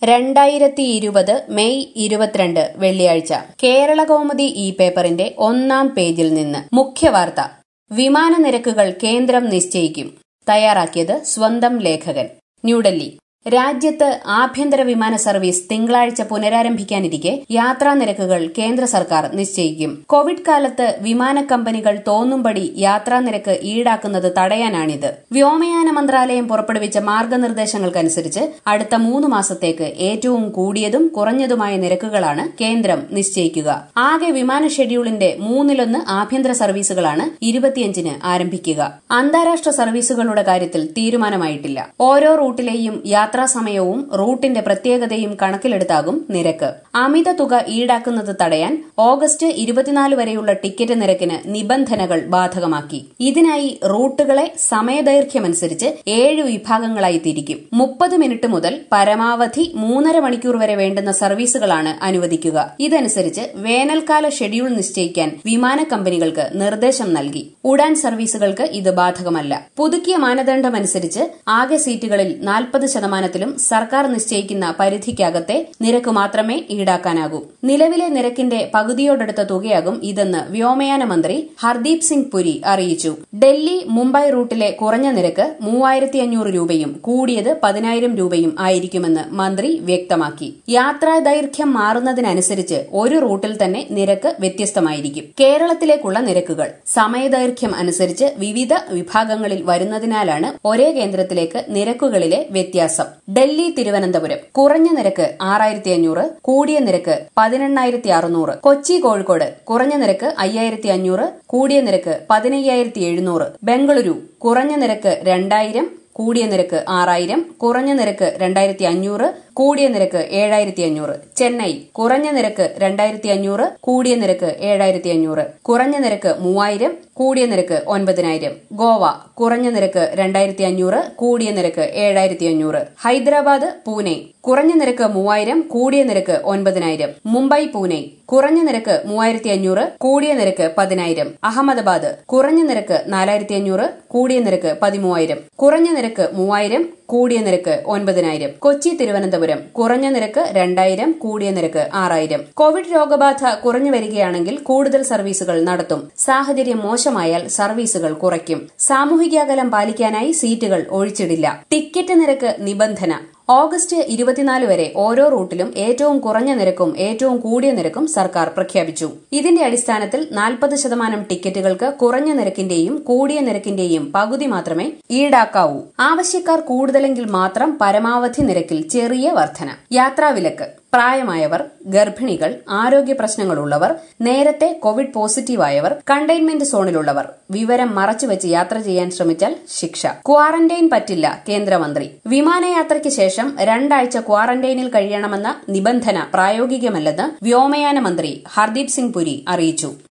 രണ്ടായിരത്തി ഇരുപത് മെയ് ഇരുപത്തിരണ്ട് വെള്ളിയാഴ്ച കേരള കൗമുദി ഇ പേപ്പറിന്റെ ഒന്നാം പേജിൽ നിന്ന് മുഖ്യവാർത്ത വിമാന നിരക്കുകൾ കേന്ദ്രം നിശ്ചയിക്കും തയ്യാറാക്കിയത് സ്വന്തം ലേഖകൻ ന്യൂഡൽഹി രാജ്യത്ത് ആഭ്യന്തര വിമാന സർവീസ് തിങ്കളാഴ്ച പുനരാരംഭിക്കാനിരിക്കെ യാത്രാ നിരക്കുകൾ കേന്ദ്ര സർക്കാർ നിശ്ചയിക്കും കോവിഡ് കാലത്ത് വിമാന കമ്പനികൾ തോന്നുംപടി യാത്രാ നിരക്ക് ഈടാക്കുന്നത് തടയാനാണിത് വ്യോമയാന മന്ത്രാലയം പുറപ്പെടുവിച്ച മാർഗനിർദ്ദേശങ്ങൾക്കനുസരിച്ച് അടുത്ത മൂന്ന് മാസത്തേക്ക് ഏറ്റവും കൂടിയതും കുറഞ്ഞതുമായ നിരക്കുകളാണ് കേന്ദ്രം നിശ്ചയിക്കുക ആകെ വിമാന ഷെഡ്യൂളിന്റെ മൂന്നിലൊന്ന് ആഭ്യന്തര സർവീസുകളാണ് ഇരുപത്തിയഞ്ചിന് ആരംഭിക്കുക അന്താരാഷ്ട്ര സർവീസുകളുടെ കാര്യത്തിൽ തീരുമാനമായിട്ടില്ല ഓരോ റൂട്ടിലെയും യാത്രാസമയവും റൂട്ടിന്റെ പ്രത്യേകതയും കണക്കിലെടുത്താകും നിരക്ക് അമിത തുക ഈടാക്കുന്നത് തടയാൻ ഓഗസ്റ്റ് ഇരുപത്തിനാല് വരെയുള്ള ടിക്കറ്റ് നിരക്കിന് നിബന്ധനകൾ ബാധകമാക്കി ഇതിനായി റൂട്ടുകളെ സമയദൈർഘ്യമനുസരിച്ച് ഏഴ് വിഭാഗങ്ങളായി തിരിക്കും മുപ്പത് മിനിറ്റ് മുതൽ പരമാവധി മൂന്നര മണിക്കൂർ വരെ വേണ്ടുന്ന സർവീസുകളാണ് അനുവദിക്കുക ഇതനുസരിച്ച് വേനൽക്കാല ഷെഡ്യൂൾ നിശ്ചയിക്കാൻ വിമാന കമ്പനികൾക്ക് നിർദ്ദേശം നൽകി ഉഡാൻ സർവീസുകൾക്ക് ഇത് ബാധകമല്ല പുതുക്കിയ മാനദണ്ഡമനുസരിച്ച് ആകെ സീറ്റുകളിൽ നാൽപ്പത് ശതമാനത്തിലും സർക്കാർ നിശ്ചയിക്കുന്ന പരിധിക്കകത്തെ നിരക്ക് മാത്രമേ ഈടാക്കാനാകൂ നിലവിലെ നിരക്കിന്റെ പകുതിയോടടുത്ത തുകയാകും ഇതെന്ന് വ്യോമയാന മന്ത്രി ഹർദീപ് സിംഗ് പുരി അറിയിച്ചു ഡൽഹി മുംബൈ റൂട്ടിലെ കുറഞ്ഞ നിരക്ക് മൂവായിരത്തി അഞ്ഞൂറ് രൂപയും കൂടിയത് പതിനായിരം രൂപയും ആയിരിക്കുമെന്ന് മന്ത്രി വ്യക്തമാക്കി യാത്രാ ദൈർഘ്യം മാറുന്നതിനനുസരിച്ച് ഒരു റൂട്ടിൽ തന്നെ നിരക്ക് വ്യത്യസ്തമായിരിക്കും കേരളത്തിലേക്കുള്ള നിരക്കുകൾ സമയദൈർഘ്യം അനുസരിച്ച് വിവിധ വിഭാഗങ്ങളിൽ വരുന്നതിനാലാണ് ഒരേ കേന്ദ്രത്തിലേക്ക് നിരക്കുകളിലെ വ്യത്യാസം ഡൽഹി തിരുവനന്തപുരം കുറഞ്ഞ നിരക്ക് ആറായിരത്തി അഞ്ഞൂറ് കൂടിയ നിരക്ക് പതിനെണ്ണായിരത്തി അറുന്നൂറ് കൊച്ചി കോഴിക്കോട് കുറഞ്ഞ നിരക്ക് അയ്യായിരത്തി അഞ്ഞൂറ് കൂടിയ നിരക്ക് പതിനയ്യായിരത്തി എഴുന്നൂറ് ബംഗളൂരു കുറഞ്ഞ നിരക്ക് രണ്ടായിരം കൂടിയ നിരക്ക് ആറായിരം കുറഞ്ഞ നിരക്ക് രണ്ടായിരത്തി അഞ്ഞൂറ് കൂടിയ നിരക്ക് ഏഴായിരത്തി അഞ്ഞൂറ് ചെന്നൈ കുറഞ്ഞ നിരക്ക് രണ്ടായിരത്തി അഞ്ഞൂറ് കൂടിയ നിരക്ക് ഏഴായിരത്തി അഞ്ഞൂറ് കുറഞ്ഞ നിരക്ക് മൂവായിരം കൂടിയ നിരക്ക് ഒൻപതിനായിരം ഗോവ കുറഞ്ഞ നിരക്ക് രണ്ടായിരത്തി അഞ്ഞൂറ് കൂടിയ നിരക്ക് ഏഴായിരത്തി അഞ്ഞൂറ് ഹൈദരാബാദ് പൂനെ കുറഞ്ഞ നിരക്ക് മൂവായിരം കൂടിയ നിരക്ക് ഒൻപതിനായിരം മുംബൈ പൂനെ കുറഞ്ഞ നിരക്ക് മൂവായിരത്തി അഞ്ഞൂറ് കൂടിയ നിരക്ക് പതിനായിരം അഹമ്മദാബാദ് കുറഞ്ഞ നിരക്ക് നാലായിരത്തി അഞ്ഞൂറ് കൂടിയ നിരക്ക് പതിമൂവായിരം കുറഞ്ഞ നിരക്ക് മൂവായിരം കൂടിയ നിരക്ക് ഒൻപതിനായിരം കൊച്ചി തിരുവനന്തപുരം കുറഞ്ഞ നിരക്ക് രണ്ടായിരം കൂടിയ നിരക്ക് ആറായിരം കോവിഡ് രോഗബാധ കുറഞ്ഞു വരികയാണെങ്കിൽ കൂടുതൽ സർവീസുകൾ നടത്തും സാഹചര്യം മോശമായാൽ സർവീസുകൾ കുറയ്ക്കും സാമൂഹിക അകലം പാലിക്കാനായി സീറ്റുകൾ ഒഴിച്ചിടില്ല ടിക്കറ്റ് നിരക്ക് നിബന്ധന ഓഗസ്റ്റ് ഇരുപത്തിനാല് വരെ ഓരോ റൂട്ടിലും ഏറ്റവും കുറഞ്ഞ നിരക്കും ഏറ്റവും കൂടിയ നിരക്കും സർക്കാർ പ്രഖ്യാപിച്ചു ഇതിന്റെ അടിസ്ഥാനത്തിൽ നാൽപ്പത് ശതമാനം ടിക്കറ്റുകൾക്ക് കുറഞ്ഞ നിരക്കിന്റെയും കൂടിയ നിരക്കിന്റെയും പകുതി മാത്രമേ ഈടാക്കാവൂ ആവശ്യക്കാർ കൂടുതലെങ്കിൽ മാത്രം പരമാവധി നിരക്കിൽ ചെറിയ വർധന യാത്രാവിലക്ക് പ്രായമായവർ ഗർഭിണികൾ ആരോഗ്യ പ്രശ്നങ്ങളുള്ളവർ നേരത്തെ കോവിഡ് പോസിറ്റീവായവർ കണ്ടെയ്ൻമെന്റ് സോണിലുള്ളവർ വിവരം മറച്ചുവെച്ച് യാത്ര ചെയ്യാൻ ശ്രമിച്ചാൽ ശിക്ഷ ക്വാറന്റൈൻ പറ്റില്ല കേന്ദ്രമന്ത്രി വിമാനയാത്രയ്ക്ക് ശേഷം രണ്ടാഴ്ച ക്വാറന്റൈനിൽ കഴിയണമെന്ന നിബന്ധന പ്രായോഗികമല്ലെന്ന് വ്യോമയാന മന്ത്രി ഹർദീപ് സിംഗ് പുരി അറിയിച്ചു